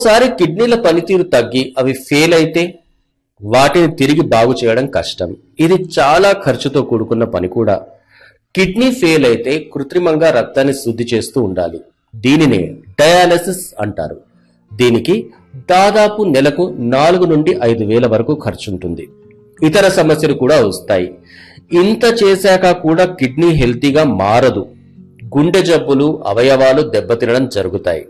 ఒకసారి కిడ్నీల పనితీరు తగ్గి అవి ఫెయిల్ అయితే వాటిని తిరిగి బాగు చేయడం కష్టం ఇది చాలా ఖర్చుతో కూడుకున్న పని కూడా కిడ్నీ ఫెయిల్ అయితే కృత్రిమంగా రక్తాన్ని శుద్ధి చేస్తూ ఉండాలి దీనినే డయాలసిస్ అంటారు దీనికి దాదాపు నెలకు నాలుగు నుండి ఐదు వేల వరకు ఖర్చుంటుంది ఇతర సమస్యలు కూడా వస్తాయి ఇంత చేశాక కూడా కిడ్నీ హెల్తీగా మారదు గుండె జబ్బులు అవయవాలు దెబ్బతినడం జరుగుతాయి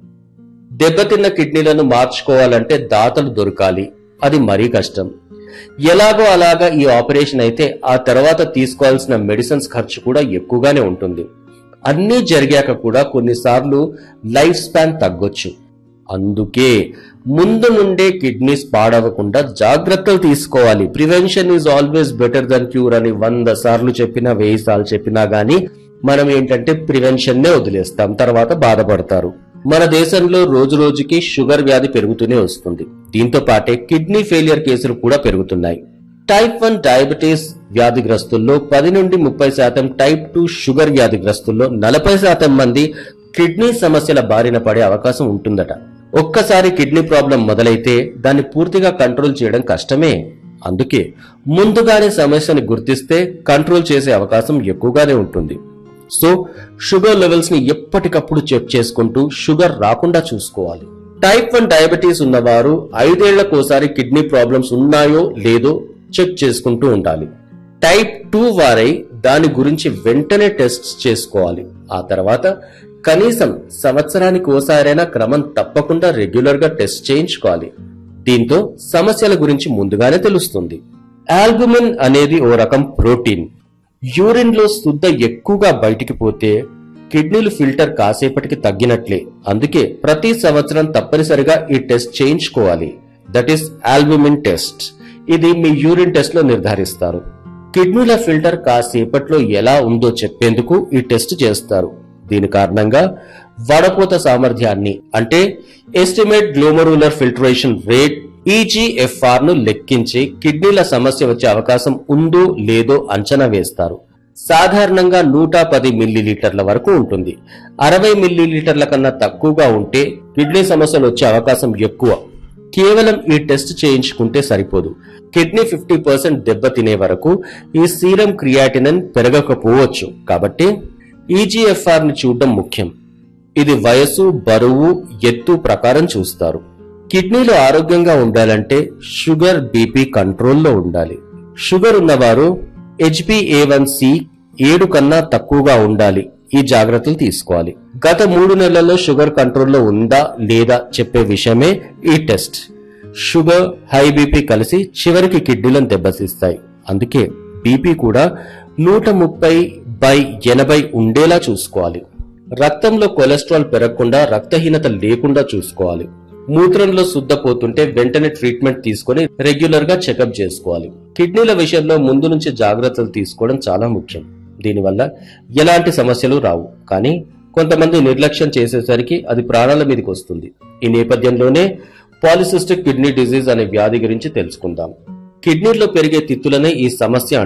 దెబ్బతిన్న కిడ్నీలను మార్చుకోవాలంటే దాతలు దొరకాలి అది మరీ కష్టం ఎలాగో అలాగా ఈ ఆపరేషన్ అయితే ఆ తర్వాత తీసుకోవాల్సిన మెడిసిన్స్ ఖర్చు కూడా ఎక్కువగానే ఉంటుంది అన్నీ జరిగాక కూడా కొన్నిసార్లు లైఫ్ స్పాన్ తగ్గొచ్చు అందుకే ముందు నుండే కిడ్నీస్ పాడవకుండా జాగ్రత్తలు తీసుకోవాలి prevention is always better than cure అని వంద సార్లు చెప్పినా వెయ్యి సార్లు చెప్పినా గానీ మనం ఏంటంటే ప్రివెన్షన్ నే వదిలేస్తాం తర్వాత బాధపడతారు మన దేశంలో రోజు రోజుకి షుగర్ వ్యాధి పెరుగుతూనే వస్తుంది దీంతో పాటే కిడ్నీ ఫెయిలియర్ కేసులు కూడా పెరుగుతున్నాయి టైప్ వన్ డయాబెటీస్ వ్యాధిగ్రస్తుల్లో పది నుండి ముప్పై శాతం టైప్ టూ షుగర్ వ్యాధిగ్రస్తుల్లో నలభై శాతం మంది కిడ్నీ సమస్యల బారిన పడే అవకాశం ఉంటుందట ఒక్కసారి కిడ్నీ ప్రాబ్లం మొదలైతే దాన్ని పూర్తిగా కంట్రోల్ చేయడం కష్టమే అందుకే ముందుగానే సమస్యని గుర్తిస్తే కంట్రోల్ చేసే అవకాశం ఎక్కువగానే ఉంటుంది సో షుగర్ లెవెల్స్ ని ఎప్పటికప్పుడు చెక్ చేసుకుంటూ షుగర్ రాకుండా చూసుకోవాలి టైప్ వన్ డయాబెటీస్ ఉన్నవారు ఐదేళ్లకోసారి కిడ్నీ ప్రాబ్లమ్స్ ఉన్నాయో లేదో చెక్ చేసుకుంటూ ఉండాలి టైప్ టూ వారై దాని గురించి వెంటనే టెస్ట్ చేసుకోవాలి ఆ తర్వాత కనీసం సంవత్సరానికి ఓసారైనా క్రమం తప్పకుండా రెగ్యులర్ గా టెస్ట్ చేయించుకోవాలి దీంతో సమస్యల గురించి ముందుగానే తెలుస్తుంది ఆల్బుమిన్ అనేది ఓ రకం ప్రోటీన్ యూరిన్ లో శుద్ధ ఎక్కువగా బయటికి పోతే కిడ్నీలు ఫిల్టర్ కాసేపటికి తగ్గినట్లే అందుకే ప్రతి సంవత్సరం తప్పనిసరిగా ఈ టెస్ట్ చేయించుకోవాలి దట్ ఈస్ ఆల్బుమిన్ టెస్ట్ ఇది మీ యూరిన్ టెస్ట్ లో నిర్ధారిస్తారు కిడ్నీల ఫిల్టర్ కాసేపట్లో ఎలా ఉందో చెప్పేందుకు ఈ టెస్ట్ చేస్తారు దీని కారణంగా వడపోత సామర్థ్యాన్ని అంటే estimate glomerular filtration rate eGFR ను లెక్కించి కిడ్నీల సమస్య వచ్చే అవకాశం ఉందో లేదో అంచనా వేస్తారు సాధారణంగా నూట పది మిల్లీలీటర్ల వరకు ఉంటుంది అరవై మిల్లీలీటర్ల కన్నా తక్కువగా ఉంటే కిడ్నీ సమస్యలు వచ్చే అవకాశం ఎక్కువ కేవలం ఈ టెస్ట్ చేయించుకుంటే సరిపోదు కిడ్నీ ఫిఫ్టీ పర్సెంట్ దెబ్బతినే వరకు ఈ సీరం క్రియాటినన్ పెరగకపోవచ్చు కాబట్టి ఈజీఎఫ్ఆర్ ని చూడడం ముఖ్యం ఇది వయసు బరువు ఎత్తు ప్రకారం చూస్తారు కిడ్నీలు ఆరోగ్యంగా ఉండాలంటే షుగర్ బీపీ కంట్రోల్లో ఉండాలి షుగర్ ఉన్నవారు హెచ్బిఏవన్సి ఏడు కన్నా తక్కువగా ఉండాలి ఈ జాగ్రత్తలు తీసుకోవాలి గత మూడు నెలల్లో షుగర్ కంట్రోల్లో ఉందా లేదా చెప్పే విషయమే ఈ టెస్ట్ షుగర్ హై బీపీ కలిసి చివరికి కిడ్నీలను దెబ్బతీస్తాయి అందుకే బీపీ కూడా నూట ముప్పై బై ఎనభై ఉండేలా చూసుకోవాలి రక్తంలో కొలెస్ట్రాల్ పెరగకుండా రక్తహీనత లేకుండా చూసుకోవాలి మూత్రంలో శుద్ధ పోతుంటే వెంటనే ట్రీట్మెంట్ తీసుకొని రెగ్యులర్ గా చెకప్ చేసుకోవాలి కిడ్నీల విషయంలో ముందు నుంచి జాగ్రత్తలు తీసుకోవడం చాలా ముఖ్యం దీనివల్ల ఎలాంటి సమస్యలు రావు కానీ కొంతమంది నిర్లక్ష్యం చేసేసరికి అది ప్రాణాల మీదకి వస్తుంది ఈ నేపథ్యంలోనే పాలిసిస్టిక్ కిడ్నీ డిజీజ్ అనే వ్యాధి గురించి తెలుసుకుందాం కిడ్నీలో పెరిగే తిత్తులనే ఈ సమస్య